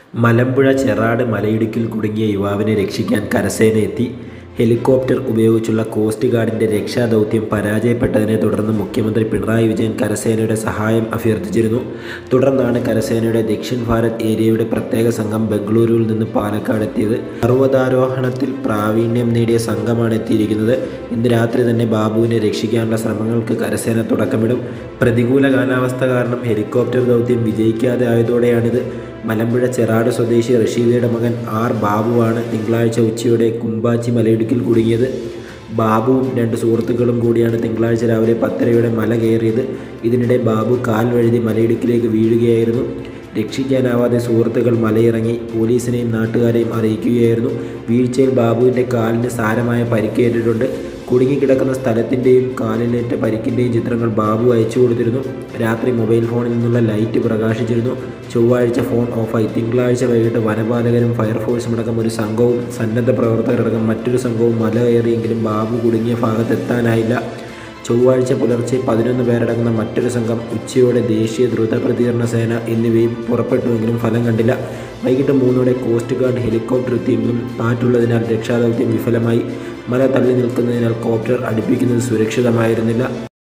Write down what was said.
മലമ്പുഴ ചെറാട് മലയിടുക്കിൽ കുടുങ്ങിയ യുവാവിനെ രക്ഷിക്കാൻ കരസേന എത്തി ഹെലികോപ്റ്റർ ഉപയോഗിച്ചുള്ള കോസ്റ്റ് ഗാർഡിന്റെ രക്ഷാദൗത്യം പരാജയപ്പെട്ടതിനെ തുടർന്ന് മുഖ്യമന്ത്രി പിണറായി വിജയൻ കരസേനയുടെ സഹായം അഭ്യർത്ഥിച്ചിരുന്നു തുടർന്നാണ് കരസേനയുടെ ദക്ഷിൺ ഭാരത് ഏരിയയുടെ പ്രത്യേക സംഘം ബംഗളൂരുവിൽ നിന്ന് പാലക്കാട് എത്തിയത് പർവ്വതാരോഹണത്തിൽ പ്രാവീണ്യം നേടിയ സംഘമാണ് എത്തിയിരിക്കുന്നത് ഇന്ന് രാത്രി തന്നെ ബാബുവിനെ രക്ഷിക്കാനുള്ള ശ്രമങ്ങൾക്ക് കരസേന തുടക്കമിടും പ്രതികൂല കാലാവസ്ഥ കാരണം ഹെലികോപ്റ്റർ ദൗത്യം വിജയിക്കാതെ ആയതോടെയാണിത് മലമ്പുഴ ചെറാട് സ്വദേശി റഷീദയുടെ മകൻ ആർ ബാബുവാണ് തിങ്കളാഴ്ച ഉച്ചയോടെ കുമ്പാച്ചി മലയിടുക്കിൽ കുടുങ്ങിയത് ബാബുവും രണ്ട് സുഹൃത്തുക്കളും കൂടിയാണ് തിങ്കളാഴ്ച രാവിലെ പത്തരയോടെ മല കയറിയത് ഇതിനിടെ ബാബു കാൽ വഴുതി മലയിടുക്കിലേക്ക് വീഴുകയായിരുന്നു രക്ഷിക്കാനാവാതെ സുഹൃത്തുക്കൾ മലയിറങ്ങി പോലീസിനെയും നാട്ടുകാരെയും അറിയിക്കുകയായിരുന്നു വീഴ്ചയിൽ ബാബുവിൻ്റെ കാലിന് സാരമായ പരിക്കേറ്റിട്ടുണ്ട് കുടുങ്ങിക്കിടക്കുന്ന സ്ഥലത്തിൻ്റെയും കാലിലേറ്റ പരിക്കിൻ്റെയും ചിത്രങ്ങൾ ബാബു അയച്ചു കൊടുത്തിരുന്നു രാത്രി മൊബൈൽ ഫോണിൽ നിന്നുള്ള ലൈറ്റ് പ്രകാശിച്ചിരുന്നു ചൊവ്വാഴ്ച ഫോൺ ഓഫായി തിങ്കളാഴ്ച വൈകിട്ട് വനപാലകരും ഫയർഫോഴ്സും അടക്കം ഒരു സംഘവും സന്നദ്ധ പ്രവർത്തകരടക്കം മറ്റൊരു സംഘവും മല കയറിയെങ്കിലും ബാബു കുടുങ്ങിയ ഭാഗത്തെത്താനായില്ല ചൊവ്വാഴ്ച പുലർച്ചെ പതിനൊന്ന് പേരടങ്ങുന്ന മറ്റൊരു സംഘം ഉച്ചയോടെ ദേശീയ ദ്രുത പ്രതികരണ സേന എന്നിവയും പുറപ്പെട്ടുവെങ്കിലും ഫലം കണ്ടില്ല വൈകിട്ട് മൂന്നോടെ കോസ്റ്റ് ഗാർഡ് ഹെലികോപ്റ്റർ എത്തിയെങ്കിലും കാറ്റുള്ളതിനാൽ രക്ഷാദൗത്യം വിഫലമായി മല തള്ളി നിൽക്കുന്നതിനാൽ കോപ്റ്റർ അടുപ്പിക്കുന്നത് സുരക്ഷിതമായിരുന്നില്ല